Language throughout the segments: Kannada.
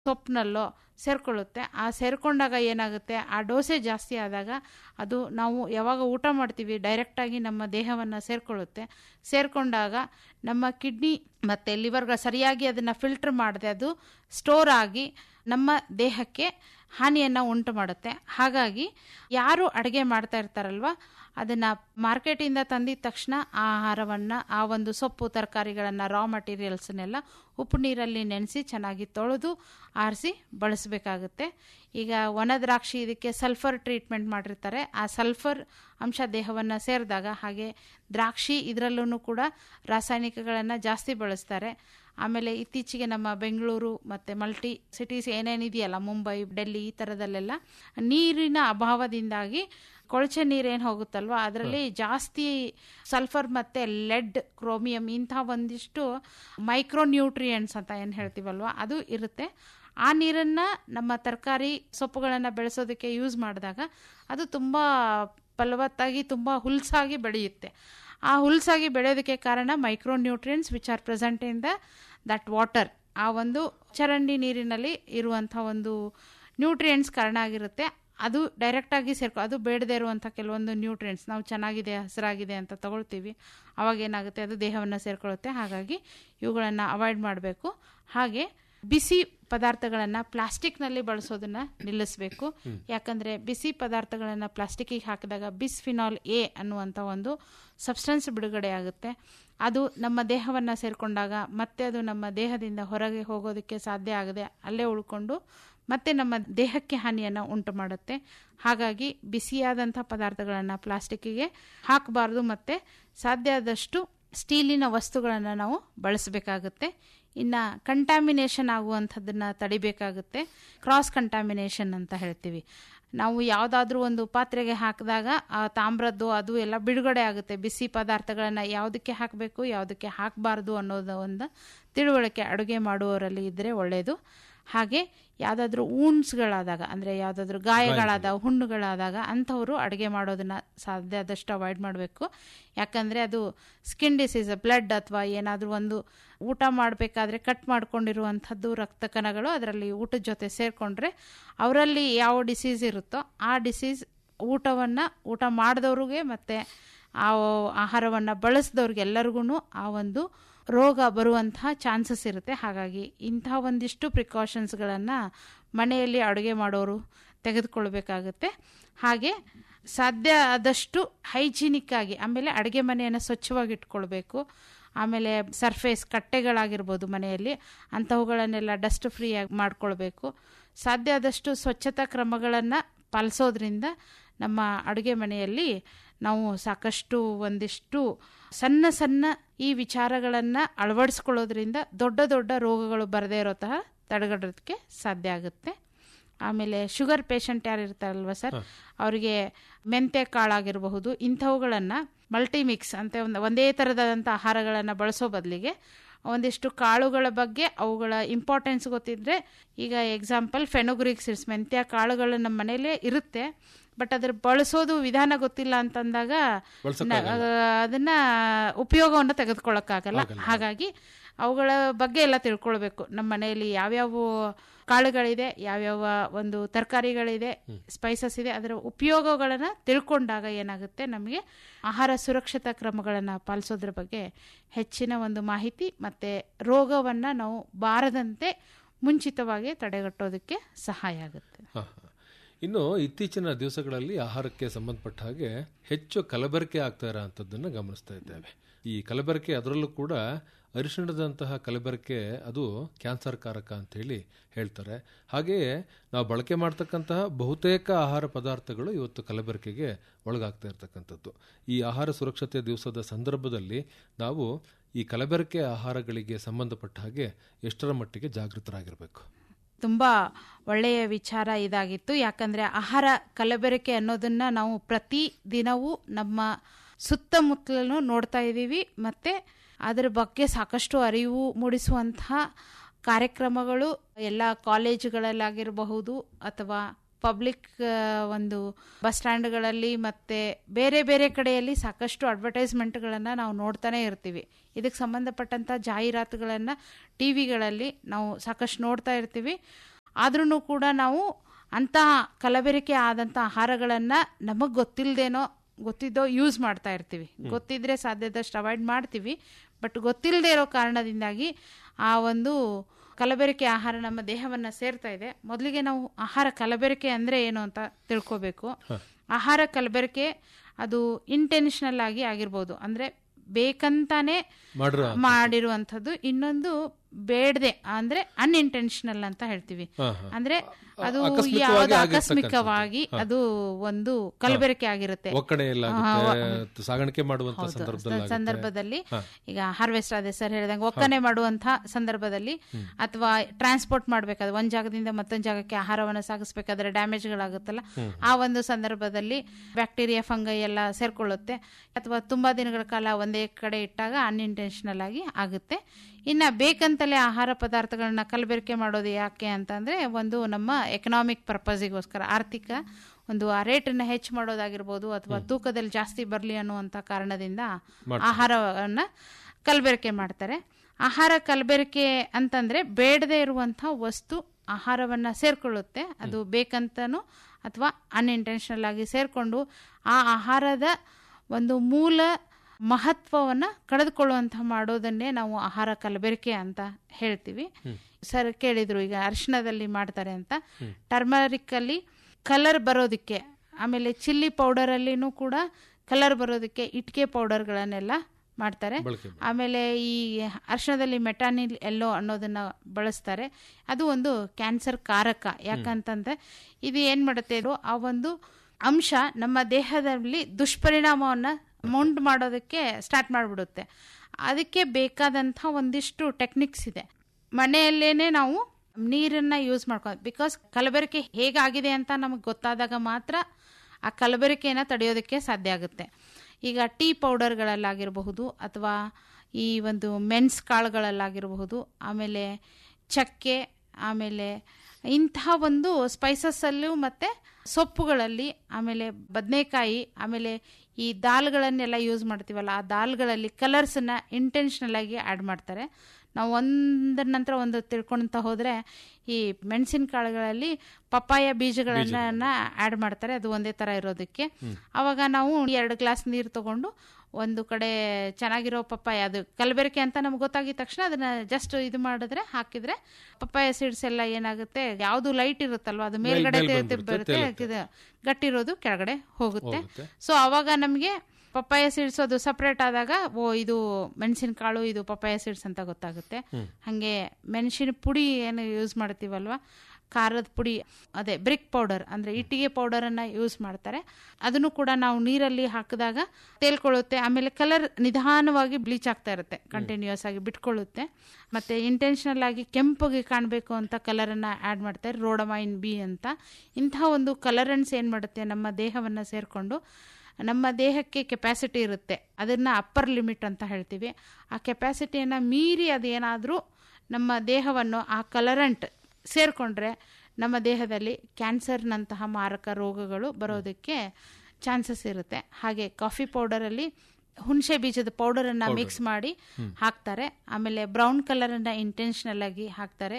ಸೊಪ್ಪಿನಲ್ಲೋ ಸೇರಿಕೊಳ್ಳುತ್ತೆ ಆ ಸೇರಿಕೊಂಡಾಗ ಏನಾಗುತ್ತೆ ಆ ಡೋಸೆ ಜಾಸ್ತಿ ಆದಾಗ ಅದು ನಾವು ಯಾವಾಗ ಊಟ ಮಾಡ್ತೀವಿ ಡೈರೆಕ್ಟಾಗಿ ನಮ್ಮ ದೇಹವನ್ನು ಸೇರಿಕೊಳ್ಳುತ್ತೆ ಸೇರಿಕೊಂಡಾಗ ನಮ್ಮ ಕಿಡ್ನಿ ಮತ್ತು ಲಿವರ್ಗಳು ಸರಿಯಾಗಿ ಅದನ್ನು ಫಿಲ್ಟರ್ ಮಾಡದೆ ಅದು ಸ್ಟೋರ್ ಆಗಿ ನಮ್ಮ ದೇಹಕ್ಕೆ ಹಾನಿಯನ್ನು ಉಂಟು ಮಾಡುತ್ತೆ ಹಾಗಾಗಿ ಯಾರು ಅಡುಗೆ ಮಾಡ್ತಾ ಇರ್ತಾರಲ್ವ ಅದನ್ನು ಮಾರ್ಕೆಟಿಂದ ತಂದಿದ ತಕ್ಷಣ ಆ ಆಹಾರವನ್ನು ಆ ಒಂದು ಸೊಪ್ಪು ತರಕಾರಿಗಳನ್ನು ರಾ ಮಟೀರಿಯಲ್ಸನ್ನೆಲ್ಲ ಉಪ್ಪು ನೀರಲ್ಲಿ ನೆನೆಸಿ ಚೆನ್ನಾಗಿ ತೊಳೆದು ಆರಿಸಿ ಬಳಸಬೇಕಾಗುತ್ತೆ ಈಗ ಒಣ ದ್ರಾಕ್ಷಿ ಇದಕ್ಕೆ ಸಲ್ಫರ್ ಟ್ರೀಟ್ಮೆಂಟ್ ಮಾಡಿರ್ತಾರೆ ಆ ಸಲ್ಫರ್ ಅಂಶ ದೇಹವನ್ನು ಸೇರಿದಾಗ ಹಾಗೆ ದ್ರಾಕ್ಷಿ ಇದರಲ್ಲೂ ಕೂಡ ರಾಸಾಯನಿಕಗಳನ್ನು ಜಾಸ್ತಿ ಬಳಸ್ತಾರೆ ಆಮೇಲೆ ಇತ್ತೀಚೆಗೆ ನಮ್ಮ ಬೆಂಗಳೂರು ಮತ್ತು ಮಲ್ಟಿ ಸಿಟೀಸ್ ಏನೇನಿದೆಯಲ್ಲ ಮುಂಬೈ ಡೆಲ್ಲಿ ಈ ಥರದಲ್ಲೆಲ್ಲ ನೀರಿನ ಅಭಾವದಿಂದಾಗಿ ಕೊಳಚೆ ನೀರೇನು ಹೋಗುತ್ತಲ್ವ ಅದರಲ್ಲಿ ಜಾಸ್ತಿ ಸಲ್ಫರ್ ಮತ್ತು ಲೆಡ್ ಕ್ರೋಮಿಯಂ ಇಂಥ ಒಂದಿಷ್ಟು ಮೈಕ್ರೋ ನ್ಯೂಟ್ರಿಯೆಂಟ್ಸ್ ಅಂತ ಏನು ಹೇಳ್ತೀವಲ್ವ ಅದು ಇರುತ್ತೆ ಆ ನೀರನ್ನು ನಮ್ಮ ತರಕಾರಿ ಸೊಪ್ಪುಗಳನ್ನು ಬೆಳೆಸೋದಕ್ಕೆ ಯೂಸ್ ಮಾಡಿದಾಗ ಅದು ತುಂಬ ಫಲವತ್ತಾಗಿ ತುಂಬ ಹುಲ್ಸಾಗಿ ಬೆಳೆಯುತ್ತೆ ಆ ಹುಲ್ಸಾಗಿ ಬೆಳೆಯೋದಕ್ಕೆ ಕಾರಣ micro nutrients which are present in the that water ಆ ಒಂದು ಚರಂಡಿ ನೀರಿನಲ್ಲಿ ಇರುವಂಥ ಒಂದು ನ್ಯೂಟ್ರಿಯೆಂಟ್ಸ್ ಕಾರಣ ಆಗಿರುತ್ತೆ ಅದು ಡೈರೆಕ್ಟಾಗಿ ಸೇರ್ಕೊ ಅದು ಬೇಡದೇ ಇರುವಂಥ ಕೆಲವೊಂದು ನ್ಯೂಟ್ರಿಯೆಂಟ್ಸ್ ನಾವು ಚೆನ್ನಾಗಿದೆ ಹಸಿರಾಗಿದೆ ಅಂತ ತಗೊಳ್ತೀವಿ ಅವಾಗ ಏನಾಗುತ್ತೆ ಅದು ದೇಹವನ್ನು ಸೇರ್ಕೊಳ್ಳುತ್ತೆ ಹಾಗಾಗಿ ಇವುಗಳನ್ನು ಅವಾಯ್ಡ್ ಮಾಡಬೇಕು ಹಾಗೆ ಬಿಸಿ ಪದಾರ್ಥಗಳನ್ನು ಪ್ಲಾಸ್ಟಿಕ್ನಲ್ಲಿ ಬಳಸೋದನ್ನು ನಿಲ್ಲಿಸಬೇಕು ಯಾಕಂದರೆ ಬಿಸಿ ಪದಾರ್ಥಗಳನ್ನು ಪ್ಲಾಸ್ಟಿಕ್ಕಿಗೆ ಹಾಕಿದಾಗ ಬಿಸ್ಫಿನಾಲ್ ಎ ಅನ್ನುವಂಥ ಒಂದು ಸಬ್ಸ್ಟೆನ್ಸ್ ಬಿಡುಗಡೆ ಆಗುತ್ತೆ ಅದು ನಮ್ಮ ದೇಹವನ್ನು ಸೇರಿಕೊಂಡಾಗ ಮತ್ತೆ ಅದು ನಮ್ಮ ದೇಹದಿಂದ ಹೊರಗೆ ಹೋಗೋದಕ್ಕೆ ಸಾಧ್ಯ ಆಗದೆ ಅಲ್ಲೇ ಉಳ್ಕೊಂಡು ಮತ್ತೆ ನಮ್ಮ ದೇಹಕ್ಕೆ ಹಾನಿಯನ್ನು ಉಂಟು ಮಾಡುತ್ತೆ ಹಾಗಾಗಿ ಬಿಸಿಯಾದಂಥ ಪದಾರ್ಥಗಳನ್ನು ಪ್ಲಾಸ್ಟಿಕ್ಕಿಗೆ ಹಾಕಬಾರ್ದು ಮತ್ತು ಸಾಧ್ಯ ಆದಷ್ಟು ಸ್ಟೀಲಿನ ವಸ್ತುಗಳನ್ನು ನಾವು ಬಳಸಬೇಕಾಗುತ್ತೆ ಇನ್ನು ಕಂಟ್ಯಾಮಿನೇಷನ್ ಆಗುವಂಥದ್ದನ್ನು ತಡಿಬೇಕಾಗುತ್ತೆ ಕ್ರಾಸ್ ಕಂಟ್ಯಾಮಿನೇಷನ್ ಅಂತ ಹೇಳ್ತೀವಿ ನಾವು ಯಾವುದಾದ್ರೂ ಒಂದು ಪಾತ್ರೆಗೆ ಹಾಕಿದಾಗ ಆ ತಾಮ್ರದ್ದು ಅದು ಎಲ್ಲ ಬಿಡುಗಡೆ ಆಗುತ್ತೆ ಬಿಸಿ ಪದಾರ್ಥಗಳನ್ನು ಯಾವುದಕ್ಕೆ ಹಾಕಬೇಕು ಯಾವುದಕ್ಕೆ ಹಾಕಬಾರ್ದು ಅನ್ನೋದು ಒಂದು ತಿಳುವಳಿಕೆ ಅಡುಗೆ ಮಾಡುವವರಲ್ಲಿ ಇದ್ದರೆ ಒಳ್ಳೆಯದು ಹಾಗೆ ಯಾವುದಾದ್ರೂ ಊಣ್ಸ್ಗಳಾದಾಗ ಅಂದರೆ ಯಾವುದಾದ್ರೂ ಗಾಯಗಳಾದಾಗ ಹುಣ್ಣುಗಳಾದಾಗ ಅಂಥವರು ಅಡುಗೆ ಮಾಡೋದನ್ನು ಸಾಧ್ಯ ಆದಷ್ಟು ಅವಾಯ್ಡ್ ಮಾಡಬೇಕು ಯಾಕಂದರೆ ಅದು ಸ್ಕಿನ್ ಡಿಸೀಸ್ ಬ್ಲಡ್ ಅಥವಾ ಏನಾದರೂ ಒಂದು ಊಟ ಮಾಡಬೇಕಾದ್ರೆ ಕಟ್ ಮಾಡ್ಕೊಂಡಿರುವಂಥದ್ದು ರಕ್ತ ಕಣಗಳು ಅದರಲ್ಲಿ ಊಟದ ಜೊತೆ ಸೇರಿಕೊಂಡ್ರೆ ಅವರಲ್ಲಿ ಯಾವ ಡಿಸೀಸ್ ಇರುತ್ತೋ ಆ ಡಿಸೀಸ್ ಊಟವನ್ನು ಊಟ ಮಾಡಿದವ್ರಿಗೆ ಮತ್ತು ಆ ಆಹಾರವನ್ನು ಬಳಸಿದವ್ರಿಗೆ ಎಲ್ಲರಿಗೂ ಆ ಒಂದು ರೋಗ ಬರುವಂತಹ ಚಾನ್ಸಸ್ ಇರುತ್ತೆ ಹಾಗಾಗಿ ಇಂಥ ಒಂದಿಷ್ಟು ಪ್ರಿಕಾಷನ್ಸ್ಗಳನ್ನು ಮನೆಯಲ್ಲಿ ಅಡುಗೆ ಮಾಡೋರು ತೆಗೆದುಕೊಳ್ಬೇಕಾಗುತ್ತೆ ಹಾಗೆ ಸಾಧ್ಯ ಆದಷ್ಟು ಹೈಜಿನಿಕ್ ಆಗಿ ಆಮೇಲೆ ಅಡುಗೆ ಮನೆಯನ್ನು ಸ್ವಚ್ಛವಾಗಿ ಇಟ್ಕೊಳ್ಬೇಕು ಆಮೇಲೆ ಸರ್ಫೇಸ್ ಕಟ್ಟೆಗಳಾಗಿರ್ಬೋದು ಮನೆಯಲ್ಲಿ ಅಂಥವುಗಳನ್ನೆಲ್ಲ ಡಸ್ಟ್ ಫ್ರೀಯಾಗಿ ಮಾಡ್ಕೊಳ್ಬೇಕು ಸಾಧ್ಯ ಆದಷ್ಟು ಸ್ವಚ್ಛತಾ ಕ್ರಮಗಳನ್ನು ಪಾಲಿಸೋದ್ರಿಂದ ನಮ್ಮ ಅಡುಗೆ ಮನೆಯಲ್ಲಿ ನಾವು ಸಾಕಷ್ಟು ಒಂದಿಷ್ಟು ಸಣ್ಣ ಸಣ್ಣ ಈ ವಿಚಾರಗಳನ್ನು ಅಳವಡಿಸ್ಕೊಳ್ಳೋದ್ರಿಂದ ದೊಡ್ಡ ದೊಡ್ಡ ರೋಗಗಳು ಬರದೇ ಇರೋ ತಹ ತಡೆಗಟ್ಟೋದಕ್ಕೆ ಸಾಧ್ಯ ಆಗುತ್ತೆ ಆಮೇಲೆ ಶುಗರ್ ಪೇಷಂಟ್ ಯಾರು ಇರ್ತಾರಲ್ವ ಸರ್ ಅವರಿಗೆ ಮೆಂತ್ಯ ಕಾಳಾಗಿರಬಹುದು ಇಂಥವುಗಳನ್ನು ಮಲ್ಟಿಮಿಕ್ಸ್ ಅಂತ ಒಂದು ಒಂದೇ ಥರದಂಥ ಆಹಾರಗಳನ್ನು ಬಳಸೋ ಬದಲಿಗೆ ಒಂದಿಷ್ಟು ಕಾಳುಗಳ ಬಗ್ಗೆ ಅವುಗಳ ಇಂಪಾರ್ಟೆನ್ಸ್ ಗೊತ್ತಿದ್ರೆ ಈಗ ಎಕ್ಸಾಂಪಲ್ ಫೆನೋಗ್ರಿಕ್ ಸಿಡ್ಸ್ ಮೆಂತ್ಯ ಕಾಳುಗಳು ನಮ್ಮ ಮನೇಲೇ ಇರುತ್ತೆ ಬಟ್ ಅದ್ರ ಬಳಸೋದು ವಿಧಾನ ಗೊತ್ತಿಲ್ಲ ಅಂತಂದಾಗ ಅದನ್ನ ಉಪಯೋಗವನ್ನು ತೆಗೆದುಕೊಳ್ಳೋಕ್ಕಾಗಲ್ಲ ಹಾಗಾಗಿ ಅವುಗಳ ಬಗ್ಗೆ ಎಲ್ಲ ತಿಳ್ಕೊಳ್ಬೇಕು ನಮ್ಮ ಮನೆಯಲ್ಲಿ ಯಾವ್ಯಾವ ಕಾಳುಗಳಿದೆ ಯಾವ್ಯಾವ ಒಂದು ತರಕಾರಿಗಳಿದೆ ಸ್ಪೈಸಸ್ ಇದೆ ಅದರ ಉಪಯೋಗಗಳನ್ನು ತಿಳ್ಕೊಂಡಾಗ ಏನಾಗುತ್ತೆ ನಮಗೆ ಆಹಾರ ಸುರಕ್ಷತಾ ಕ್ರಮಗಳನ್ನು ಪಾಲಿಸೋದ್ರ ಬಗ್ಗೆ ಹೆಚ್ಚಿನ ಒಂದು ಮಾಹಿತಿ ಮತ್ತು ರೋಗವನ್ನು ನಾವು ಬಾರದಂತೆ ಮುಂಚಿತವಾಗಿ ತಡೆಗಟ್ಟೋದಕ್ಕೆ ಸಹಾಯ ಆಗುತ್ತೆ ಇನ್ನು ಇತ್ತೀಚಿನ ದಿವಸಗಳಲ್ಲಿ ಆಹಾರಕ್ಕೆ ಸಂಬಂಧಪಟ್ಟ ಹಾಗೆ ಹೆಚ್ಚು ಕಲಬೆರಕೆ ಆಗ್ತಾ ಇರೋಂಥದ್ದನ್ನು ಗಮನಿಸ್ತಾ ಇದ್ದೇವೆ ಈ ಕಲಬೆರಕೆ ಅದರಲ್ಲೂ ಕೂಡ ಅರಿಶಿಣದಂತಹ ಕಲಬೆರಕೆ ಅದು ಕ್ಯಾನ್ಸರ್ ಕಾರಕ ಅಂತ ಹೇಳಿ ಹೇಳ್ತಾರೆ ಹಾಗೆಯೇ ನಾವು ಬಳಕೆ ಮಾಡ್ತಕ್ಕಂತಹ ಬಹುತೇಕ ಆಹಾರ ಪದಾರ್ಥಗಳು ಇವತ್ತು ಕಲಬೆರಕೆಗೆ ಒಳಗಾಗ್ತಾ ಇರತಕ್ಕಂಥದ್ದು ಈ ಆಹಾರ ಸುರಕ್ಷತೆ ದಿವಸದ ಸಂದರ್ಭದಲ್ಲಿ ನಾವು ಈ ಕಲಬೆರಕೆ ಆಹಾರಗಳಿಗೆ ಸಂಬಂಧಪಟ್ಟ ಹಾಗೆ ಎಷ್ಟರ ಮಟ್ಟಿಗೆ ಜಾಗೃತರಾಗಿರಬೇಕು ತುಂಬ ಒಳ್ಳೆಯ ವಿಚಾರ ಇದಾಗಿತ್ತು ಯಾಕಂದರೆ ಆಹಾರ ಕಲಬೆರಕೆ ಅನ್ನೋದನ್ನು ನಾವು ಪ್ರತಿ ದಿನವೂ ನಮ್ಮ ಸುತ್ತಮುತ್ತಲೂ ನೋಡ್ತಾ ಇದ್ದೀವಿ ಮತ್ತು ಅದರ ಬಗ್ಗೆ ಸಾಕಷ್ಟು ಅರಿವು ಮೂಡಿಸುವಂತಹ ಕಾರ್ಯಕ್ರಮಗಳು ಎಲ್ಲ ಕಾಲೇಜುಗಳಲ್ಲಾಗಿರಬಹುದು ಅಥವಾ ಪಬ್ಲಿಕ್ ಒಂದು ಬಸ್ ಸ್ಟ್ಯಾಂಡ್ಗಳಲ್ಲಿ ಮತ್ತು ಬೇರೆ ಬೇರೆ ಕಡೆಯಲ್ಲಿ ಸಾಕಷ್ಟು ಅಡ್ವರ್ಟೈಸ್ಮೆಂಟ್ಗಳನ್ನು ನಾವು ನೋಡ್ತಾನೆ ಇರ್ತೀವಿ ಇದಕ್ಕೆ ಸಂಬಂಧಪಟ್ಟಂಥ ಜಾಹೀರಾತುಗಳನ್ನು ಟಿ ವಿಗಳಲ್ಲಿ ನಾವು ಸಾಕಷ್ಟು ನೋಡ್ತಾ ಇರ್ತೀವಿ ಆದ್ರೂ ಕೂಡ ನಾವು ಅಂತಹ ಕಲಬೆರಕೆ ಆದಂಥ ಆಹಾರಗಳನ್ನು ನಮಗೆ ಗೊತ್ತಿಲ್ಲದೇನೋ ಗೊತ್ತಿದ್ದೋ ಯೂಸ್ ಮಾಡ್ತಾ ಇರ್ತೀವಿ ಗೊತ್ತಿದ್ರೆ ಸಾಧ್ಯದಷ್ಟು ಅವಾಯ್ಡ್ ಮಾಡ್ತೀವಿ ಬಟ್ ಗೊತ್ತಿಲ್ಲದೆ ಇರೋ ಕಾರಣದಿಂದಾಗಿ ಆ ಒಂದು ಕಲಬೆರಕೆ ಆಹಾರ ನಮ್ಮ ದೇಹವನ್ನು ಸೇರ್ತಾ ಇದೆ ಮೊದಲಿಗೆ ನಾವು ಆಹಾರ ಕಲಬೆರಕೆ ಅಂದರೆ ಏನು ಅಂತ ತಿಳ್ಕೋಬೇಕು ಆಹಾರ ಕಲಬೆರಕೆ ಅದು ಇಂಟೆನ್ಷನಲ್ ಆಗಿ ಆಗಿರ್ಬೋದು ಅಂದರೆ ಬೇಕಂತಾನೆ ಮಾಡ್ರ ಮಾಡಿರುವಂಥದ್ದು ಇನ್ನೊಂದು ಬೇಡದೆ ಅಂದ್ರೆ ಅನ್ಇಂಟೆನ್ಷನಲ್ ಅಂತ ಹೇಳ್ತೀವಿ ಹಾ, ಹಾ. ಅಂದ್ರೆ ಅದು ಆಕಸ್ಮಿಕವಾಗಿ ಯಾವ್ದು ಆಗಿರ್ತಕ್ಕಂಥದ್ದು. ಆಕಸ್ಮಿಕವಾಗಿ ಅದು ಒಂದು ಕಲಬೆರಕೆ ಆಗಿರುತ್ತೆ ಒಕ್ಕಣೆ ಎಲ್ಲ ಆಗುತ್ತೆ ಸಾಗಾಣಿಕೆ ಮಾಡುವಂತ ಹೌದು. ಸಂದರ್ಭದಲ್ಲಿ ಆಗುತ್ತೆ. ಸಂದರ್ಭದಲ್ಲಿ ಹಾ. ಈಗ ಹಾರ್ವೆಸ್ಟ್ ಅದೇ ಸರ್ ಹೇಳಿದಂಗೆ ಒಕ್ಕಣೆ ಮಾಡುವಂತ ಸಂದರ್ಭದಲ್ಲಿ ಅಥವಾ ಟ್ರಾನ್ಸ್ಪೋರ್ಟ್ ಮಾಡ್ಬೇಕಾದ್ರೆ ಒಂದ್ ಜಾಗದಿಂದ ಮತ್ತೊಂದು ಜಾಗಕ್ಕೆ ಆಹಾರವನ್ನು ಸಾಗಿಸ್ಬೇಕಾದ್ರೆ ಡ್ಯಾಮೇಜ್ಗಳಾಗುತ್ತಲ್ಲ ಆ ಒಂದು ಸಂದರ್ಭದಲ್ಲಿ ಬ್ಯಾಕ್ಟೀರಿಯಾ ಫಂಗೈ ಎಲ್ಲ ಸೇರ್ಕೊಳ್ಳುತ್ತೆ ಅಥವಾ ತುಂಬಾ ದಿನಗಳ ಕಾಲ ಒಂದೇ ಕಡೆ ಇಟ್ಟಾಗ ಅನ್ಇಂಟೆನ್ಷನಲ್ ಆಗಿ ಆಗುತ್ತೆ ಇನ್ನ ಬೇಕಂತಲೇ ಆಹಾರ ಪದಾರ್ಥಗಳನ್ನ ಕಲಬೆರಕೆ ಮಾಡೋದು ಯಾಕೆ ಅಂತಂದ್ರೆ ಒಂದು ನಮ್ಮ ಎಕನಾಮಿಕ್ ಪರ್ಪಸ್ಗೋಸ್ಕರ ಆರ್ಥಿಕ ಒಂದು ಆ ರೇಟನ್ನು ಹೆಚ್ಚು ಮಾಡೋದಾಗಿರ್ಬೋದು ಅಥವಾ ತೂಕದಲ್ಲಿ ಜಾಸ್ತಿ ಬರಲಿ ಅನ್ನುವಂಥ ಕಾರಣದಿಂದ ಆಹಾರವನ್ನು ಕಲಬೆರಕೆ ಮಾಡ್ತಾರೆ ಆಹಾರ ಕಲಬೆರಕೆ ಅಂತಂದ್ರೆ ಬೇಡದೇ ಇರುವಂಥ ವಸ್ತು ಆಹಾರವನ್ನು ಸೇರ್ಕೊಳ್ಳುತ್ತೆ ಅದು ಬೇಕಂತನೂ ಅಥವಾ ಅನ್ಇಂಟೆನ್ಷನಲ್ ಆಗಿ ಸೇರ್ಕೊಂಡು ಆ ಆಹಾರದ ಒಂದು ಮೂಲ ಮಹತ್ವವನ್ನು ಕಳೆದುಕೊಳ್ಳುವಂಥ ಮಾಡೋದನ್ನೇ ನಾವು ಆಹಾರ ಕಲಬೆರಕೆ ಅಂತ ಹೇಳ್ತೀವಿ ಸರ್ ಕೇಳಿದ್ರು ಈಗ ಅರಿಶಿಣದಲ್ಲಿ ಮಾಡ್ತಾರೆ ಅಂತ ಟರ್ಮರಿಕ್ ಅಲ್ಲಿ ಕಲರ್ ಬರೋದಕ್ಕೆ ಆಮೇಲೆ ಚಿಲ್ಲಿ ಪೌಡರಲ್ಲಿನೂ ಕೂಡ ಕಲರ್ ಬರೋದಕ್ಕೆ ಇಟ್ಕೆ ಪೌಡರ್ಗಳನ್ನೆಲ್ಲ ಮಾಡ್ತಾರೆ ಬಳಕೆ ಮಾಡಿ. ಆಮೇಲೆ ಈ ಅರಿಶಿಣದಲ್ಲಿ ಮೆಟಾನಿಲ್ ಎಲ್ಲೋ ಅನ್ನೋದನ್ನ ಬಳಸ್ತಾರೆ ಅದು ಒಂದು ಕ್ಯಾನ್ಸರ್ ಕಾರಕ ಯಾಕಂತಂದ್ರೆ ಇದು ಏನ್ ಮಾಡುತ್ತೆ ಇದು ಆ ಒಂದು ಅಂಶ ನಮ್ಮ ದೇಹದಲ್ಲಿ ದುಷ್ಪರಿಣಾಮವನ್ನ ಮೌಂಟ್ ಮಾಡೋದಕ್ಕೆ ಸ್ಟಾರ್ಟ್ ಮಾಡಿಬಿಡುತ್ತೆ ಅದಕ್ಕೆ ಬೇಕಾದಂಥ ಒಂದಿಷ್ಟು ಟೆಕ್ನಿಕ್ಸ್ ಇದೆ ಮನೆಯಲ್ಲೇನೆ ನಾವು ನೀರನ್ನ ಯೂಸ್ ಮಾಡ್ಕೊ ಬಿಕಾಸ್ ಕಲಬೆರಕೆ ಹೇಗಾಗಿದೆ ಅಂತ ನಮಗೆ ಗೊತ್ತಾದಾಗ ಮಾತ್ರ ಆ ಕಲಬೆರಕೆಯನ್ನು ತಡೆಯೋದಕ್ಕೆ ಸಾಧ್ಯ ಆಗುತ್ತೆ ಈಗ ಟೀ ಪೌಡರ್ಗಳಲ್ಲಾಗಿರಬಹುದು ಅಥವಾ ಈ ಒಂದು ಮೆಣಸ್ ಕಾಳುಗಳಲ್ಲಾಗಿರಬಹುದು ಆಮೇಲೆ ಚಕ್ಕೆ ಆಮೇಲೆ ಇಂತಹ ಒಂದು ಸ್ಪೈಸಸ್ಸಲ್ಲೂ ಮತ್ತು ಸೊಪ್ಪುಗಳಲ್ಲಿ ಆಮೇಲೆ ಬದನೆಕಾಯಿ ಆಮೇಲೆ ಈ ದಾಲ್ಗಳನ್ನೆಲ್ಲ ಯೂಸ್ ಮಾಡ್ತೀವಲ್ಲ ಆ ದಾಲ್ಗಳಲ್ಲಿ ಕಲರ್ಸನ್ನ ಇಂಟೆನ್ಷನಲ್ ಆಗಿ ಆ್ಯಡ್ ಮಾಡ್ತಾರೆ ನಾವು ಒಂದರ ನಂತರ ಒಂದು ತಿಳ್ಕೊಂತ ಹೋದರೆ ಈ ಮೆಣಸಿನ ಕಾಳುಗಳಲ್ಲಿ ಪಪ್ಪಾಯ ಬೀಜಗಳನ್ನ ಆ್ಯಡ್ ಮಾಡ್ತಾರೆ ಅದು ಒಂದೇ ಥರ ಇರೋದಕ್ಕೆ ಅವಾಗ ನಾವು ಎರಡು ಗ್ಲಾಸ್ ನೀರು ತಗೊಂಡು ಒಂದು ಕಡೆ ಚೆನ್ನಾಗಿರೋ ಪಪ್ಪಾಯ ಅದು ಕಲಬೆರಕೆ ಅಂತ ನಮ್ಗೆ ಗೊತ್ತಾಗಿದ ತಕ್ಷಣ ಅದನ್ನ ಜಸ್ಟ್ ಇದು ಮಾಡಿದ್ರೆ ಹಾಕಿದ್ರೆ ಪಪ್ಪಾಯ ಸೀಡ್ಸ್ ಎಲ್ಲ ಏನಾಗುತ್ತೆ ಯಾವುದು ಲೈಟ್ ಇರುತ್ತಲ್ವ ಅದು ಮೇಲ್ಗಡೆ ಮೇಲ್ ತೆ- ತೆ- ಬಂದ್ಬಿಡುತ್ತೆ, ಬರುತ್ತೆ ಇದು ಗಟ್ಟಿರೋದು ಕೆಳಗಡೆ ಹೋಗುತ್ತೆ ಹೋಗುತ್ತೆ. ಸೊ ಅವಾಗ ನಮಗೆ ಪಪ್ಪಾಯ ಸೀಡ್ಸ್ ಅದು ಸಪ್ರೇಟ್ ಆದಾಗ ಓ ಇದು ಮೆಣಸಿನಕಾಳು ಇದು ಪಪ್ಪಾಯ ಸೀಡ್ಸ್ ಅಂತ ಗೊತ್ತಾಗುತ್ತೆ ಹಾಗೆ ಮೆಣಸಿನ ಪುಡಿ ಏನು ಯೂಸ್ ಮಾಡ್ತೀವಲ್ವ ಖಾರದ ಪುಡಿ ಅದೇ ಬ್ರಿಕ್ ಪೌಡರ್ ಅಂದರೆ ಇಟ್ಟಿಗೆ ಪೌಡರನ್ನು ಯೂಸ್ ಮಾಡ್ತಾರೆ ಅದನ್ನು ಕೂಡ ನಾವು ನೀರಲ್ಲಿ ಹಾಕಿದಾಗ ತೇಲ್ಕೊಳ್ಳುತ್ತೆ ಆಮೇಲೆ ಕಲರ್ ನಿಧಾನವಾಗಿ ಬ್ಲೀಚ್ ಆಗ್ತಾ ಇರುತ್ತೆ ಕಂಟಿನ್ಯೂಸ್ ಆಗಿ ಬಿಟ್ಕೊಳ್ಳುತ್ತೆ ಮತ್ತು ಇಂಟೆನ್ಷನಲ್ ಆಗಿ ಕೆಂಪಗೆ ಕಾಣಬೇಕು ಅಂತ ಕಲರನ್ನು ಆ್ಯಡ್ ಮಾಡ್ತಾರೆ ರೋಡಮೈನ್ ಬಿ ಅಂತ ಇಂಥ ಒಂದು ಕಲರೆನ್ಸ್ ಏನು ಮಾಡುತ್ತೆ ನಮ್ಮ ದೇಹವನ್ನು ಸೇರಿಕೊಂಡು ನಮ್ಮ ದೇಹಕ್ಕೆ ಕೆಪಾಸಿಟಿ ಇರುತ್ತೆ ಅದನ್ನು ಅಪ್ಪರ್ ಲಿಮಿಟ್ ಅಂತ ಹೇಳ್ತೀವಿ ಆ ಕೆಪಾಸಿಟಿಯನ್ನು ಮೀರಿ ಅದೇನಾದರೂ ನಮ್ಮ ದೇಹವನ್ನು ಆ ಕಲರಂಟ್ ಸೇರಿಕೊಂಡ್ರೆ ನಮ್ಮ ದೇಹದಲ್ಲಿ ಕ್ಯಾನ್ಸರ್ನಂತಹ ಮಾರಕ ರೋಗಗಳು ಬರೋದಕ್ಕೆ ಚಾನ್ಸಸ್ ಇರುತ್ತೆ ಹಾಗೆ ಕಾಫಿ ಪೌಡರಲ್ಲಿ ಹುಣಸೆ ಬೀಜದ ಪೌಡರನ್ನು ಮಿಕ್ಸ್ ಮಾಡಿ ಹಾಕ್ತಾರೆ ಆಮೇಲೆ ಬ್ರೌನ್ ಕಲರನ್ನು ಇಂಟೆನ್ಷನಲ್ ಆಗಿ ಹಾಕ್ತಾರೆ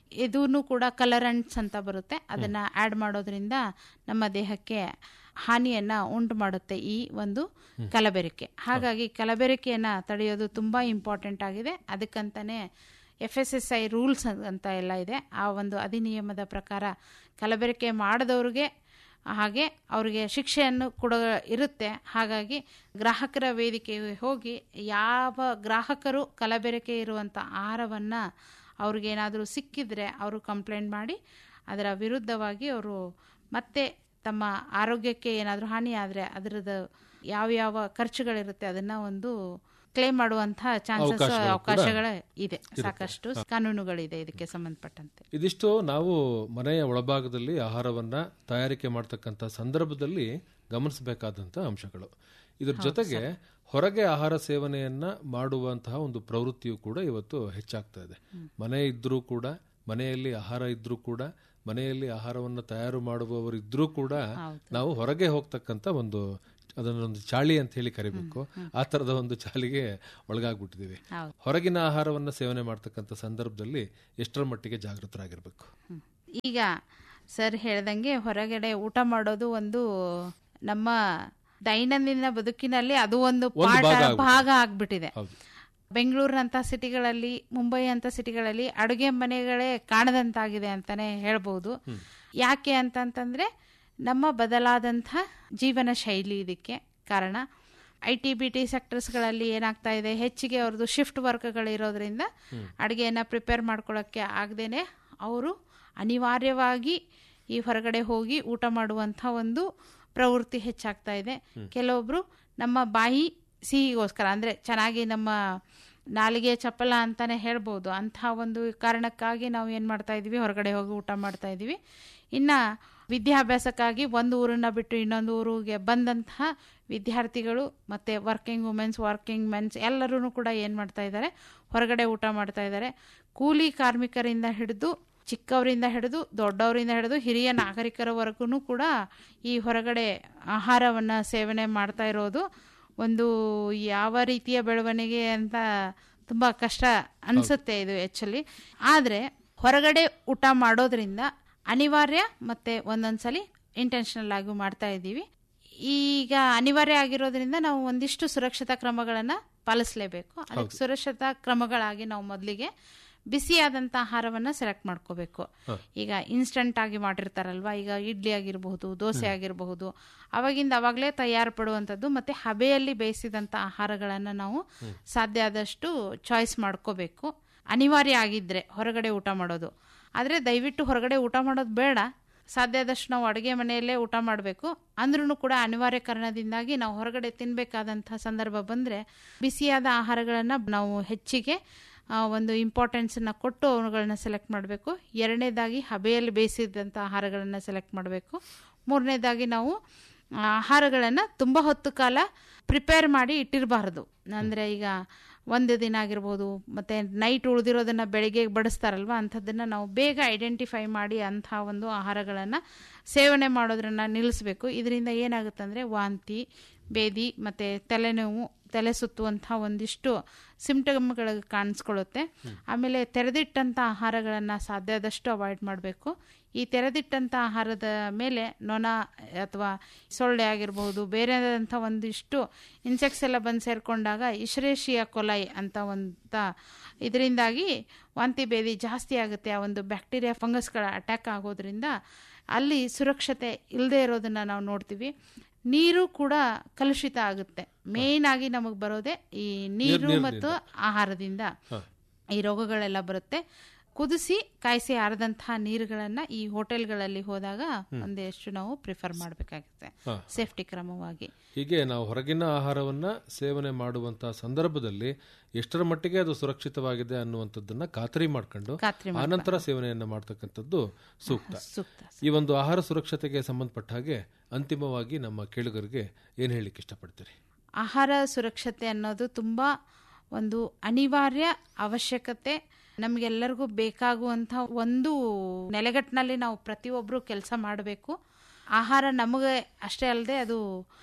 ಇದೂ ಕೂಡ ಕಲರಂಟ್ಸ್ ಅಂತ ಬರುತ್ತೆ ಅದನ್ನು ಆ್ಯಡ್ ಮಾಡೋದ್ರಿಂದ ನಮ್ಮ ದೇಹಕ್ಕೆ ಹಾನಿಯನ್ನ ಉಂಟು ಮಾಡುತ್ತೆ ಈ ಒಂದು ಕಲಬೆರಕೆ ಹಾಗಾಗಿ ಕಲಬೆರಕೆಯನ್ನ ತಡೆಯೋದು ತುಂಬಾ ಇಂಪಾರ್ಟೆಂಟ್ ಆಗಿದೆ ಅದಕ್ಕಂತಾನೆ F S S I rules ಅಂತ ಎಲ್ಲ ಇದೆ ಆ ಒಂದು ಅಧಿನಿಯಮದ ಪ್ರಕಾರ ಕಲಬೆರಕೆ ಮಾಡದವ್ರಿಗೆ ಹಾಗೆ ಅವರಿಗೆ ಶಿಕ್ಷೆಯನ್ನು ಕೂಡ ಇರುತ್ತೆ ಹಾಗಾಗಿ ಗ್ರಾಹಕರ ವೇದಿಕೆಗೆ ಹೋಗಿ ಯಾವ ಗ್ರಾಹಕರು ಕಲಬೆರಕೆ ಇರುವಂಥ ಆಹಾರವನ್ನು ಅವ್ರಿಗೇನಾದರೂ ಸಿಕ್ಕಿದ್ರೆ ಅವರು ಕಂಪ್ಲೇಂಟ್ ಮಾಡಿ ಅದರ ವಿರುದ್ಧವಾಗಿ ಅವರು ಮತ್ತೆ ತಮ್ಮ ಆರೋಗ್ಯಕ್ಕೆ ಏನಾದರೂ ಹಾನಿ ಆದರೆ ಅದರದ್ದು ಯಾವ್ಯಾವ ಖರ್ಚುಗಳಿರುತ್ತೆ ಅದನ್ನ ಒಂದು ಕ್ಲೇಮ್ ಮಾಡುವಂತಹ ಚಾನ್ಸಸ್ ಅವಕಾಶಗಳು ಕೂಡ ಅವಕಾಶಗಳ ಇದೆ ಸಾಕಷ್ಟು ಕಾನೂನುಗಳಿದೆ ಇದಕ್ಕೆ ಸಂಬಂಧಪಟ್ಟಂತೆ ಇದಿಷ್ಟು ನಾವು ಮನೆಯ ಒಳಭಾಗದಲ್ಲಿ ಆಹಾರವನ್ನ ತಯಾರಿಕೆ ಮಾಡ್ತಕ್ಕಂಥ ಸಂದರ್ಭದಲ್ಲಿ ಗಮನಿಸಬೇಕಾದಂಥ ಅಂಶಗಳು ಇದ್ರ ಜೊತೆಗೆ ಹೊರಗೆ ಆಹಾರ ಸೇವನೆಯನ್ನ ಮಾಡುವಂತಹ ಒಂದು ಪ್ರವೃತ್ತಿಯು ಕೂಡ ಇವತ್ತು ಹೆಚ್ಚಾಗ್ತಾ ಇದೆ ಮನೆ ಇದ್ರೂ ಕೂಡ ಮನೆಯಲ್ಲಿ ಆಹಾರ ಇದ್ರೂ ಕೂಡ ಮನೆಯಲ್ಲಿ ಆಹಾರವನ್ನು ತಯಾರು ಮಾಡುವವರು ಇದ್ರೂ ಕೂಡ ನಾವು ಹೊರಗೆ ಹೋಗ್ತಕ್ಕಂಥ ಒಂದು ಅದನ್ನೊಂದು ಚಾಳಿ ಅಂತ ಹೇಳಿ ಕರಿಬೇಕು ಆ ತರದ ಒಂದು ಚಾಳಿಗೆ ಒಳಗಾಗ್ಬಿಟ್ಟಿದೀವಿ ಹೌದು. ಹೊರಗಿನ ಆಹಾರವನ್ನು ಸೇವನೆ ಮಾಡ್ತಕ್ಕಂಥ ಸಂದರ್ಭದಲ್ಲಿ ಎಷ್ಟರ ಮಟ್ಟಿಗೆ ಜಾಗೃತರಾಗಿರ್ಬೇಕು ಈಗ ಸರ್ ಹೇಳ್ದಂಗೆ ಹೊರಗಡೆ ಊಟ ಮಾಡೋದು ಒಂದು ನಮ್ಮ ದೈನಂದಿನ ಬದುಕಿನಲ್ಲಿ ಅದು ಒಂದು ಒಂದು ಪಾಠ ಭಾಗ ಆಗ್ಬಿಟ್ಟಿದೆ. ಭಾಗ ಆಗ್ಬಿಟ್ಟಿದೆ ಹೌದು ಬೆಂಗಳೂರಿನಂಥ ಸಿಟಿಗಳಲ್ಲಿ ಮುಂಬೈ ಅಂತ ಸಿಟಿಗಳಲ್ಲಿ ಅಡುಗೆ ಮನೆಗಳೇ ಕಾಣದಂತಾಗಿದೆ ಅಂತಾನೆ ಹೇಳ್ಬೋದು ಯಾಕೆ ಅಂತಂತಂದ್ರೆ ನಮ್ಮ ಬದಲಾದಂಥ ಜೀವನ ಶೈಲಿ ಇದಕ್ಕೆ ಕಾರಣ ಐ ಟಿ ಬಿ ಟಿ ಸೆಕ್ಟರ್ಸ್ಗಳಲ್ಲಿ ಏನಾಗ್ತಾ ಇದೆ ಹೆಚ್ಚಿಗೆ ಅವ್ರದ್ದು ಶಿಫ್ಟ್ ವರ್ಕ್ಗಳಿರೋದ್ರಿಂದ ಅಡುಗೆಯನ್ನು ಪ್ರಿಪೇರ್ ಮಾಡ್ಕೊಳ್ಳೋಕ್ಕೆ ಆಗದೇನೆ ಅವರು ಅನಿವಾರ್ಯವಾಗಿ ಈ ಹೊರಗಡೆ ಹೋಗಿ ಊಟ ಮಾಡುವಂಥ ಒಂದು ಪ್ರವೃತ್ತಿ ಹೆಚ್ಚಾಗ್ತಾ ಇದೆ ಕೆಲವೊಬ್ರು ನಮ್ಮ ಬಾಯಿ ಸಿಹಿಗೋಸ್ಕರ ಅಂದರೆ ಚೆನ್ನಾಗಿ ನಮ್ಮ ನಾಲಿಗೆ ಚಪ್ಪಲ ಅಂತಾನೆ ಹೇಳ್ಬೋದು ಅಂಥ ಒಂದು ಕಾರಣಕ್ಕಾಗಿ ನಾವು ಏನು ಮಾಡ್ತಾ ಇದ್ದೀವಿ ಹೊರಗಡೆ ಹೋಗಿ ಊಟ ಮಾಡ್ತಾ ಇದ್ದೀವಿ ಇನ್ನು ವಿದ್ಯಾಭ್ಯಾಸಕ್ಕಾಗಿ ಒಂದು ಊರನ್ನ ಬಿಟ್ಟು ಇನ್ನೊಂದು ಊರಿಗೆ ಬಂದಂತಹ ವಿದ್ಯಾರ್ಥಿಗಳು ಮತ್ತು ವರ್ಕಿಂಗ್ ವುಮೆನ್ಸ್ ವರ್ಕಿಂಗ್ ಮೆನ್ಸ್ ಎಲ್ಲರೂ ಕೂಡ ಏನು ಮಾಡ್ತಾ ಇದ್ದಾರೆ ಹೊರಗಡೆ ಊಟ ಮಾಡ್ತಾ ಇದ್ದಾರೆ ಕೂಲಿ ಕಾರ್ಮಿಕರಿಂದ ಹಿಡಿದು ಚಿಕ್ಕವರಿಂದ ಹಿಡಿದು ದೊಡ್ಡವರಿಂದ ಹಿಡಿದು ಹಿರಿಯ ನಾಗರಿಕರವರೆಗೂ ಕೂಡ ಈ ಹೊರಗಡೆ ಆಹಾರವನ್ನು ಸೇವನೆ ಮಾಡ್ತಾ ಇರೋದು ಒಂದು ಯಾವ ರೀತಿಯ ಬೆಳವಣಿಗೆ ಅಂತ ತುಂಬ ಕಷ್ಟ ಅನಿಸುತ್ತೆ ಇದು ಆ್ಯಕ್ಚುಲಿ ಆದರೆ ಹೊರಗಡೆ ಊಟ ಮಾಡೋದ್ರಿಂದ ಅನಿವಾರ್ಯ ಮತ್ತು ಒಂದೊಂದ್ಸಲಿ ಇಂಟೆನ್ಷನಲ್ ಆಗಿ ಮಾಡ್ತಾ ಇದ್ದೀವಿ ಈಗ ಅನಿವಾರ್ಯ ಆಗಿರೋದ್ರಿಂದ ನಾವು ಒಂದಿಷ್ಟು ಸುರಕ್ಷತಾ ಕ್ರಮಗಳನ್ನು ಪಾಲಿಸಲೇಬೇಕು ಅದಕ್ಕೆ ಸುರಕ್ಷತಾ ಕ್ರಮಗಳಾಗಿ ನಾವು ಮೊದಲಿಗೆ ಬಿಸಿಯಾದಂಥ ಆಹಾರವನ್ನು ಸೆಲೆಕ್ಟ್ ಮಾಡ್ಕೋಬೇಕು ಈಗ ಇನ್ಸ್ಟಂಟ್ ಆಗಿ ಮಾಡಿರ್ತಾರಲ್ವಾ ಈಗ ಇಡ್ಲಿ ಆಗಿರಬಹುದು ದೋಸೆ ಆಗಿರಬಹುದು ಅವಾಗಿಂದ ಅವಾಗಲೇ ತಯಾರು ಪಡುವಂಥದ್ದು ಮತ್ತು ಹಬೆಯಲ್ಲಿ ಬೇಯಿಸಿದಂಥ ಆಹಾರಗಳನ್ನು ನಾವು ಸಾಧ್ಯ ಆದಷ್ಟು ಚಾಯ್ಸ್ ಮಾಡ್ಕೋಬೇಕು ಅನಿವಾರ್ಯ ಆಗಿದ್ದರೆ ಹೊರಗಡೆ ಊಟ ಮಾಡೋದು ಆದರೆ ದಯವಿಟ್ಟು ಹೊರಗಡೆ ಊಟ ಮಾಡೋದು ಬೇಡ ಸಾಧ್ಯ ಆದಷ್ಟು ನಾವು ಅಡುಗೆ ಮನೆಯಲ್ಲೇ ಊಟ ಮಾಡಬೇಕು ಅಂದ್ರೂ ಕೂಡ ಅನಿವಾರ್ಯ ಕಾರಣದಿಂದಾಗಿ ನಾವು ಹೊರಗಡೆ ತಿನ್ನಬೇಕಾದಂಥ ಸಂದರ್ಭ ಬಂದರೆ ಬಿಸಿಯಾದ ಆಹಾರಗಳನ್ನು ನಾವು ಹೆಚ್ಚಿಗೆ ಆ, ಒಂದು ಇಂಪಾರ್ಟೆನ್ಸನ್ನು ಕೊಟ್ಟು ಅವುಗಳನ್ನ ಸೆಲೆಕ್ಟ್ ಮಾಡಬೇಕು ಎರಡನೇದಾಗಿ ಹಬೆಯಲ್ಲಿ ಬೇಯಿಸಿದಂಥ ಆಹಾರಗಳನ್ನು ಸೆಲೆಕ್ಟ್ ಮಾಡಬೇಕು ಮೂರನೇದಾಗಿ ನಾವು ಆ, ಆಹಾರಗಳನ್ನು ತುಂಬ ಹೊತ್ತು ಕಾಲ ಪ್ರಿಪೇರ್ ಮಾಡಿ ಇಟ್ಟಿರಬಾರ್ದು ಅಂದರೆ ಈಗ ಒಂದು ದಿನ ಆಗಿರ್ಬೋದು ಮತ್ತು ನೈಟ್ ಉಳಿದಿರೋದನ್ನು ಬೆಳಿಗ್ಗೆ ಬಡಿಸ್ತಾರಲ್ವ ಅಂಥದ್ದನ್ನು ನಾವು ಬೇಗ ಐಡೆಂಟಿಫೈ ಮಾಡಿ ಅಂಥ ಒಂದು ಆಹಾರಗಳನ್ನು ಸೇವನೆ ಮಾಡೋದ್ರನ್ನ ನಿಲ್ಲಿಸಬೇಕು ಇದರಿಂದ ಏನಾಗುತ್ತಂದರೆ ವಾಂತಿ ಬೇದಿ ಮತ್ತು ತಲೆನೋವು ತಲೆ ಸುತ್ತುವಂಥ ಒಂದಿಷ್ಟು ಸಿಂಪ್ಟಮ್ಗಳು ಕಾಣಿಸ್ಕೊಳ್ಳುತ್ತೆ ಆಮೇಲೆ ತೆರೆದಿಟ್ಟಂಥ ಆಹಾರಗಳನ್ನು ಸಾಧ್ಯ ಆದಷ್ಟು ಅವಾಯ್ಡ್ ಮಾಡಬೇಕು ಈ ತೆರೆದಿಟ್ಟಂಥ ಆಹಾರದ ಮೇಲೆ ನೊಣ ಅಥವಾ ಸೊಳ್ಳೆ ಆಗಿರ್ಬೋದು ಬೇರೆದಂಥ ಒಂದಿಷ್ಟು ಇನ್ಸೆಕ್ಟ್ಸ್ ಎಲ್ಲ ಬಂದು ಸೇರಿಕೊಂಡಾಗ ಇಶ್ರೇಷಿಯ ಕೊಲೈ ಅಂತ ಒಂಥ ಇದರಿಂದಾಗಿ ವಾಂತಿ ಭೇದಿ ಜಾಸ್ತಿ ಆಗುತ್ತೆ ಆ ಒಂದು ಬ್ಯಾಕ್ಟೀರಿಯಾ ಫಂಗಸ್ಗಳ ಅಟ್ಯಾಕ್ ಆಗೋದ್ರಿಂದ ಅಲ್ಲಿ ಸುರಕ್ಷತೆ ಇಲ್ಲದೆ ಇರೋದನ್ನು ನಾವು ನೋಡ್ತೀವಿ ನೀರು ಕೂಡ ಕಲುಷಿತ ಆಗುತ್ತೆ ಮೇಯ್ನ್ ಆಗಿ ನಮಗೆ ಬರೋದೇ ಈ ನೀರು ಮತ್ತು ಆಹಾರದಿಂದ ಈ ರೋಗಗಳೆಲ್ಲ ಬರುತ್ತೆ ಕುದಿಸಿ ಕಾಯಿಸಿ ಆರದಂತಹ ನೀರುಗಳನ್ನ ಈ ಹೋಟೆಲ್ಗಳಲ್ಲಿ ಹೋದಾಗ ಒಂದೆಷ್ಟು ನಾವು ಪ್ರಿಫರ್ ಮಾಡಬೇಕಾಗುತ್ತೆ ಹಾ. ಸೇಫ್ಟಿ ಕ್ರಮವಾಗಿ ಹೀಗೆ ನಾವು ಹೊರಗಿನ ಆಹಾರವನ್ನ ಸೇವನೆ ಮಾಡುವಂತಹ ಸಂದರ್ಭದಲ್ಲಿ ಎಷ್ಟರ ಮಟ್ಟಿಗೆ ಅದು ಸುರಕ್ಷಿತವಾಗಿದೆ ಅನ್ನುವಂಥದ್ದನ್ನ ಖಾತರಿ ಮಾಡ್ಕೊಂಡು ಖಾತ್ರಿ ಆನಂತರ ಸೇವನೆಯನ್ನ ಮಾಡ್ತಕ್ಕಂಥದ್ದು ಸೂಕ್ತ ಸೂಕ್ತ ಈ ಒಂದು ಆಹಾರ ಸುರಕ್ಷತೆಗೆ ಸಂಬಂಧಪಟ್ಟ ಹಾಗೆ ಅಂತಿಮವಾಗಿ ನಮ್ಮ ಕೇಳುಗರಿಗೆ ಏನ್ ಹೇಳಿಕ್ಕೆ ಇಷ್ಟಪಡ್ತೀರಿ ಆಹಾರ ಸುರಕ್ಷತೆ ಅನ್ನೋದು ತುಂಬ ಒಂದು ಅನಿವಾರ್ಯ ಅವಶ್ಯಕತೆ ನಮಗೆಲ್ಲರಿಗೂ ಬೇಕಾಗುವಂಥ ಒಂದು ನೆಲೆಗಟ್ಟಿನಲ್ಲಿ ನಾವು ಪ್ರತಿಯೊಬ್ಬರು ಕೆಲಸ ಮಾಡಬೇಕು ಆಹಾರ ನಮಗೆ ಅಷ್ಟೇ ಅಲ್ಲದೆ ಅದು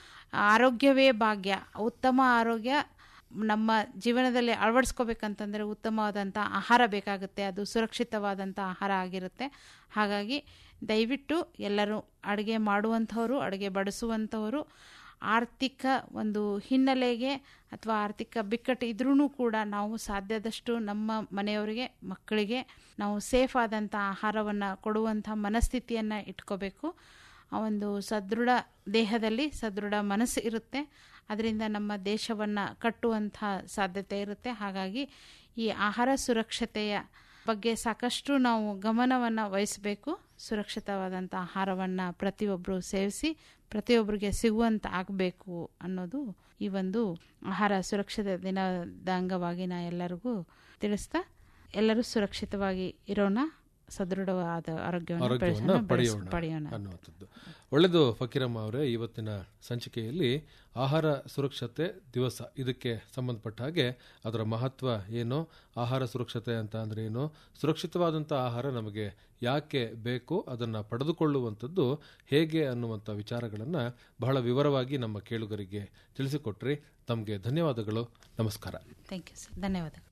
ಆರೋಗ್ಯವೇ ಭಾಗ್ಯ ಉತ್ತಮ ಆರೋಗ್ಯ ನಮ್ಮ ಜೀವನದಲ್ಲಿ ಅಳವಡಿಸ್ಕೋಬೇಕಂತಂದರೆ ಉತ್ತಮವಾದಂಥ ಆಹಾರ ಬೇಕಾಗುತ್ತೆ ಅದು ಸುರಕ್ಷಿತವಾದಂಥ ಆಹಾರ ಆಗಿರುತ್ತೆ ಹಾಗಾಗಿ ದಯವಿಟ್ಟು ಎಲ್ಲರೂ ಅಡುಗೆ ಮಾಡುವಂಥವರು ಅಡುಗೆ ಬಡಿಸುವಂಥವರು ಆರ್ಥಿಕ ಒಂದು ಹಿನ್ನೆಲೆಗೆ ಅಥವಾ ಆರ್ಥಿಕ ಬಿಕ್ಕಟ್ಟು ಇದ್ರೂ ಕೂಡ ನಾವು ಸಾಧ್ಯದಷ್ಟು ನಮ್ಮ ಮನೆಯವರಿಗೆ ಮಕ್ಕಳಿಗೆ ನಾವು ಸೇಫ್ ಆದಂಥ ಆಹಾರವನ್ನು ಕೊಡುವಂಥ ಮನಸ್ಥಿತಿಯನ್ನು ಇಟ್ಕೋಬೇಕು ಆ ಒಂದು ಸದೃಢ ದೇಹದಲ್ಲಿ ಸದೃಢ ಮನಸ್ಸು ಇರುತ್ತೆ ಅದರಿಂದ ನಮ್ಮ ದೇಶವನ್ನು ಕಟ್ಟುವಂಥ ಸಾಧ್ಯತೆ ಇರುತ್ತೆ ಹಾಗಾಗಿ ಈ ಆಹಾರ ಸುರಕ್ಷತೆಯ ಬಗ್ಗೆ ಸಾಕಷ್ಟು ನಾವು ಗಮನವನ್ನು ವಹಿಸಬೇಕು ಸುರಕ್ಷಿತವಾದಂಥ ಆಹಾರವನ್ನು ಪ್ರತಿಯೊಬ್ಬರು ಸೇವಿಸಿ ಪ್ರತಿಯೊಬ್ಬರಿಗೆ ಸಿಗುವಂತ ಆಗಬೇಕು ಅನ್ನೋದು ಈ ಒಂದು ಆಹಾರ ಸುರಕ್ಷತೆ ದಿನದ ಅಂಗವಾಗಿ ನಾ ಎಲ್ಲರಿಗೂ ತಿಳಿಸ್ತಾ ಎಲ್ಲರೂ ಸುರಕ್ಷಿತವಾಗಿ ಇರೋಣ ಸದೃಢವಾದ ಆರೋಗ್ಯವನ್ನು ಆರೋಗ್ಯವನ್ನ ಬೆಳೆಸೋಣ, ಬೆಳೆಸ್- ಪಡೆಯೋಣ ಪಡೆಯೋಣ ಅನ್ನುವಂಥದ್ದು ಒಳ್ಳೆಯದು ಫಕೀರಮ್ಮ ಅವರೇ ಇವತ್ತಿನ ಸಂಚಿಕೆಯಲ್ಲಿ ಆಹಾರ ಸುರಕ್ಷತೆ ದಿವಸ ಇದಕ್ಕೆ ಸಂಬಂಧಪಟ್ಟ ಹಾಗೆ ಅದರ ಮಹತ್ವ ಏನು ಆಹಾರ ಸುರಕ್ಷತೆ ಅಂತ ಅಂದ್ರೆ ಏನು ಸುರಕ್ಷಿತವಾದಂಥ ಆಹಾರ ನಮಗೆ ಯಾಕೆ ಬೇಕು ಅದನ್ನು ಪಡೆದುಕೊಳ್ಳುವಂಥದ್ದು ಹೇಗೆ ಅನ್ನುವಂಥ ವಿಚಾರಗಳನ್ನು ಬಹಳ ವಿವರವಾಗಿ ನಮ್ಮ ಕೇಳುಗರಿಗೆ ತಿಳಿಸಿಕೊಟ್ರಿ ತಮಗೆ ಧನ್ಯವಾದಗಳು ನಮಸ್ಕಾರ ಥ್ಯಾಂಕ್ ಯು ಸರ್ ಧನ್ಯವಾದಗಳು